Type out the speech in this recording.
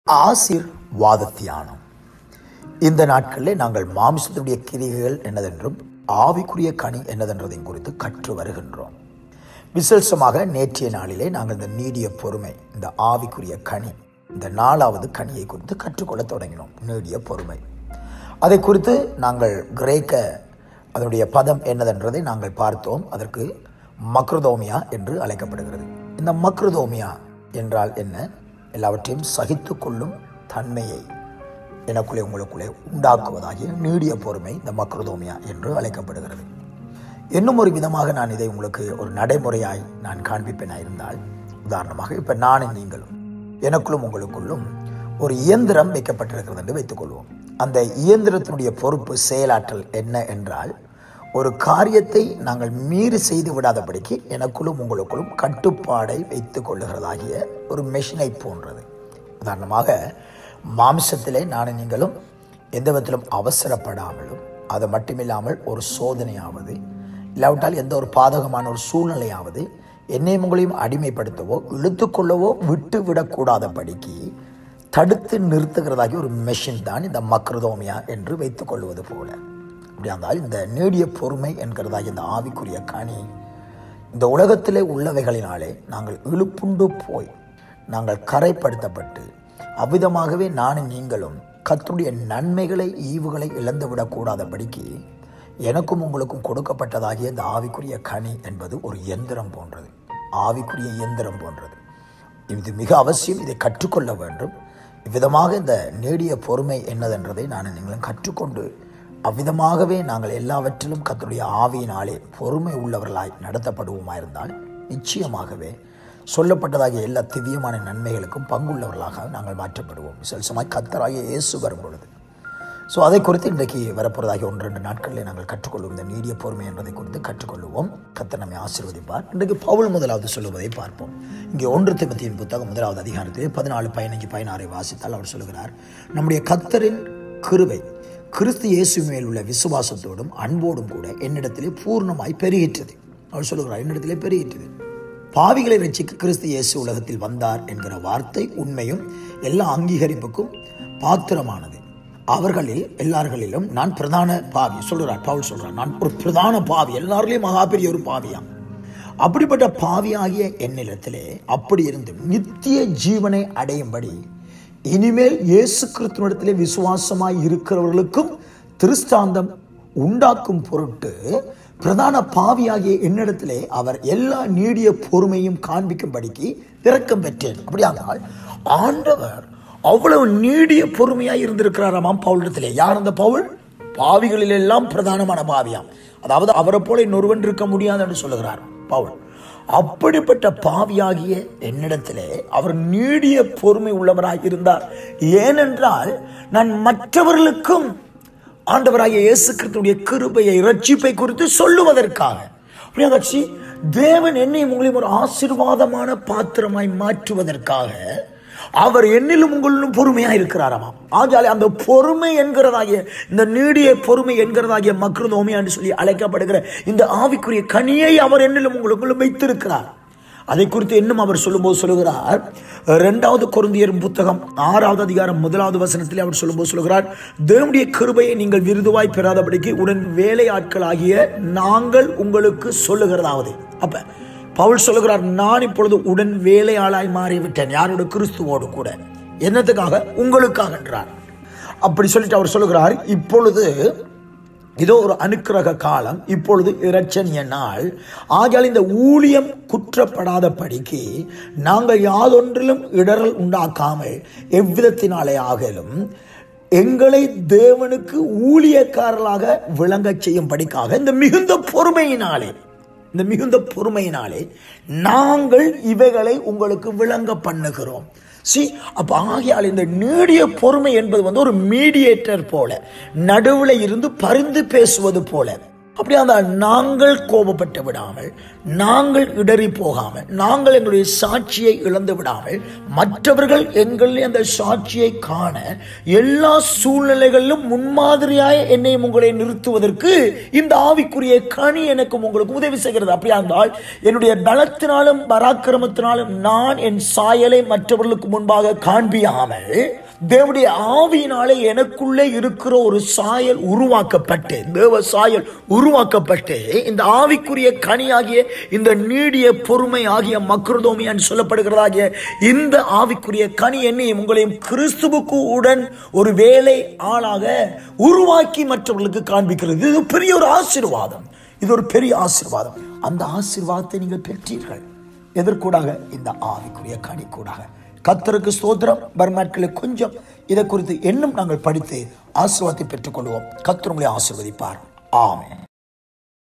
ஆசீர்வாத தியானம் இந்த நாட்களில் நாங்கள் மாம்சத்துடைய கிரிகைகள் என்னதென்றும் ஆவிக்குரிய கனி என்னதென்றதையும் குறித்து கற்று வருகின்றோம் விசேஷமாக நேற்றைய நாளிலே நாங்கள் இந்த நீடிய பொறுமை இந்த ஆவிக்குரிய கனி இந்த நாலாவது கனியை குறித்து கற்றுக்கொள்ள தொடங்கினோம் நீடிய பொறுமை அதை குறித்து நாங்கள் கிரேக்க அதனுடைய பதம் என்னதென்றதை நாங்கள் பார்த்தோம் அதற்கு மக்ருதோமியா என்று அழைக்கப்படுகிறது இந்த மக்ருதோமியா என்றால் என்ன எல்லாவற்றையும் சகித்து கொள்ளும் தன்மையை எனக்குள்ளே உங்களுக்குள்ளே உண்டாக்குவதாகிய நீடிய பொறுமை இந்த மக்ருதோமியா என்று அழைக்கப்படுகிறது இன்னும் ஒரு விதமாக நான் இதை உங்களுக்கு ஒரு நடைமுறையாய் நான் காண்பிப்பேனாக இருந்தால் உதாரணமாக இப்போ நானும் நீங்களும் எனக்குள்ளும் உங்களுக்குள்ளும் ஒரு இயந்திரம் வைக்கப்பட்டிருக்கிறது என்று வைத்துக்கொள்வோம் அந்த இயந்திரத்தினுடைய பொறுப்பு செயலாற்றல் என்ன என்றால் ஒரு காரியத்தை நாங்கள் மீறி செய்து விடாதபடிக்கு எனக்குள்ளும் உங்களுக்குள்ளும் கட்டுப்பாடை வைத்துக் கொள்ளுகிறதாகிய ஒரு மெஷினை போன்றது உதாரணமாக மாம்சத்திலே நானும் நீங்களும் எந்த விதத்திலும் அவசரப்படாமலும் அது மட்டுமில்லாமல் ஒரு சோதனையாவது இல்லாவிட்டால் எந்த ஒரு பாதகமான ஒரு சூழ்நிலையாவது என்னையும் உங்களையும் அடிமைப்படுத்தவோ இழுத்துக்கொள்ளவோ விட்டு விடக்கூடாதபடிக்கு தடுத்து நிறுத்துகிறதாகி ஒரு மெஷின் தான் இந்த மக்ரதோமியா என்று வைத்துக் கொள்வது போல அப்படி இருந்தால் இந்த நீடிய பொறுமை என்கிறதாகி இந்த ஆவிக்குரிய கனி இந்த உலகத்திலே உள்ளவைகளினாலே நாங்கள் இழுப்புண்டு போய் நாங்கள் கரைப்படுத்தப்பட்டு அவ்விதமாகவே நானும் நீங்களும் கத்துடைய நன்மைகளை ஈவுகளை இழந்து விடக்கூடாதபடிக்கு எனக்கும் உங்களுக்கும் கொடுக்கப்பட்டதாகிய இந்த ஆவிக்குரிய கனி என்பது ஒரு இயந்திரம் போன்றது ஆவிக்குரிய இயந்திரம் போன்றது இது மிக அவசியம் இதை கற்றுக்கொள்ள வேண்டும் இவ்விதமாக இந்த நீடிய பொறுமை என்னதென்றதை நான் நீங்களும் கற்றுக்கொண்டு அவ்விதமாகவே நாங்கள் எல்லாவற்றிலும் கத்தருடைய ஆவியினாலே பொறுமை உள்ளவர்களாய் நடத்தப்படுவோமாயிருந்தால் நிச்சயமாகவே சொல்லப்பட்டதாகிய எல்லா திவ்யமான நன்மைகளுக்கும் பங்குள்ளவர்களாக நாங்கள் மாற்றப்படுவோம் விசேஷமாய் கத்தராகிய இயேசு வரும் பொழுது ஸோ அதை குறித்து இன்றைக்கு வரப்போறதாகிய ஒன்று ரெண்டு நாட்களில் நாங்கள் கற்றுக்கொள்வோம் இந்த நீடிய பொறுமை என்பதை குறித்து கற்றுக்கொள்வோம் கத்தர் நம்மை ஆசீர்வதிப்பார் இன்றைக்கு பவுல் முதலாவது சொல்லுவதை பார்ப்போம் இங்கே ஒன்று திமுத்தியின் புத்தகம் முதலாவது அதிகாரத்தில் பதினாலு பதினஞ்சு பதினாறை வாசித்தால் அவர் சொல்லுகிறார் நம்முடைய கத்தரின் கிருவை கிறிஸ்து இயேசு மேல் உள்ள விசுவாசத்தோடும் அன்போடும் கூட என்னிடத்திலே பூர்ணமாய் பெருகிற்றது அவர் சொல்லுகிறார் என்னிடத்திலே பெருகிற்றது பாவிகளை ரட்சிக்க கிறிஸ்து இயேசு உலகத்தில் வந்தார் என்கிற வார்த்தை உண்மையும் எல்லா அங்கீகரிப்புக்கும் பாத்திரமானது அவர்களில் எல்லார்களிலும் நான் பிரதான பாவி சொல்கிறார் பவுல் சொல்றார் நான் ஒரு பிரதான பாவி எல்லாரிலையும் மகா பெரிய ஒரு பாவியாம் அப்படிப்பட்ட பாவியாகிய என்னிடத்திலே அப்படி இருந்து நித்திய ஜீவனை அடையும்படி இனிமேல் இயேசு கிறிஸ்துவனிடத்திலே விசுவாசமாய் இருக்கிறவர்களுக்கும் திருஸ்தாந்தம் உண்டாக்கும் பொருட்டு பிரதான பாவியாகிய என்னிடத்திலே அவர் எல்லா நீடிய பொறுமையும் காண்பிக்கும்படிக்கு இரக்கம் பெற்றேன் அப்படியானால் ஆண்டவர் அவ்வளவு நீடிய பொறுமையாய் இருந்திருக்கிறாராமாம் பவுலிடத்திலே யார் அந்த பவுல் பாவிகளில் எல்லாம் பிரதானமான பாவியாம் அதாவது அவரை போல இன்னொருவன் இருக்க முடியாது என்று சொல்லுகிறார் பவுல் அப்படிப்பட்ட பாவியாகிய என்னிடத்திலே அவர் நீடிய பொறுமை உள்ளவராக இருந்தார் ஏனென்றால் நான் மற்றவர்களுக்கும் ஆண்டவராகிய இயேசு கிறிஸ்துடைய கிருபையை ரட்சிப்பை குறித்து சொல்லுவதற்காக அப்படியாச்சு தேவன் என்னை உங்களையும் ஒரு ஆசீர்வாதமான பாத்திரமாய் மாற்றுவதற்காக அவர் என்னிலும் உங்களிலும் பொறுமையா இருக்கிறாராம் ஆகாலே அந்த பொறுமை என்கிறதாகிய இந்த நீடிய பொறுமை என்கிறதாகிய மக்ருதோமியா என்று சொல்லி அழைக்கப்படுகிற இந்த ஆவிக்குரிய கனியை அவர் என்னிலும் உங்களுக்குள்ளும் வைத்திருக்கிறார் அதை குறித்து இன்னும் அவர் சொல்லும்போது சொல்லுகிறார் இரண்டாவது குருந்தியர் புத்தகம் ஆறாவது அதிகாரம் முதலாவது வசனத்தில் அவர் சொல்லும்போது சொல்லுகிறார் தேவனுடைய கிருபையை நீங்கள் விருதுவாய் பெறாதபடிக்கு உடன் வேலையாட்களாகிய நாங்கள் உங்களுக்கு சொல்லுகிறதாவது அப்ப பவுல் சொல்லுகிறார் நான் இப்பொழுது உடன் வேலையாளாய் மாறிவிட்டேன் யாரோட கிறிஸ்துவோடு கூட என்னத்துக்காக உங்களுக்காக என்றார் அப்படி சொல்லிட்டு அவர் சொல்லுகிறார் இப்பொழுது இதோ ஒரு அனுக்கிரக காலம் இப்பொழுது இரட்சணிய நாள் ஆகியால் இந்த ஊழியம் குற்றப்படாத படிக்கு நாங்கள் யாதொன்றிலும் இடரல் உண்டாக்காமல் எவ்விதத்தினாலே ஆகலும் எங்களை தேவனுக்கு ஊழியக்காரர்களாக விளங்க செய்யும் படிக்காக இந்த மிகுந்த பொறுமையினாலே இந்த மிகுந்த பொறுமையினாலே நாங்கள் இவைகளை உங்களுக்கு விளங்க பண்ணுகிறோம் சி அப்ப ஆகியால் இந்த நீடிய பொறுமை என்பது வந்து ஒரு மீடியேட்டர் போல நடுவில் இருந்து பரிந்து பேசுவது போல அப்படியா இருந்தால் நாங்கள் கோபப்பட்டு விடாமல் நாங்கள் இடறி போகாமல் நாங்கள் எங்களுடைய சாட்சியை இழந்து விடாமல் மற்றவர்கள் எங்களில் அந்த சாட்சியை காண எல்லா சூழ்நிலைகளிலும் முன்மாதிரியாய் என்னையும் உங்களை நிறுத்துவதற்கு இந்த ஆவிக்குரிய கனி எனக்கு உங்களுக்கு உதவி செய்கிறது அப்படியா இருந்தால் என்னுடைய பலத்தினாலும் பராக்கிரமத்தினாலும் நான் என் சாயலை மற்றவர்களுக்கு முன்பாக காண்பியாமல் தேவனுடைய ஆவியினாலே எனக்குள்ளே இருக்கிற ஒரு சாயல் உருவாக்கப்பட்டு தேவ சாயல் உருவாக்கப்பட்டு இந்த ஆவிக்குரிய கனியாகிய இந்த நீடிய பொறுமை ஆகிய மக்ரதோமி என்று சொல்லப்படுகிறதாகிய இந்த ஆவிக்குரிய கனி என்னையும் உங்களையும் கிறிஸ்துவுக்கு உடன் ஒரு வேலை ஆளாக உருவாக்கி மற்றவர்களுக்கு காண்பிக்கிறது இது பெரிய ஒரு ஆசீர்வாதம் இது ஒரு பெரிய ஆசீர்வாதம் அந்த ஆசீர்வாதத்தை நீங்கள் பெற்றீர்கள் எதற்கூடாக இந்த ஆவிக்குரிய கனி கூடாக கத்தருக்கு ஸ்தோத்திரம் வரும் நாட்களில் கொஞ்சம் இதை குறித்து இன்னும் நாங்கள் படித்து ஆசீர்வாதத்தை பெற்றுக்கொள்வோம் கத்தர் உங்களை ஆசீர்வதிப்பார் ஆமென்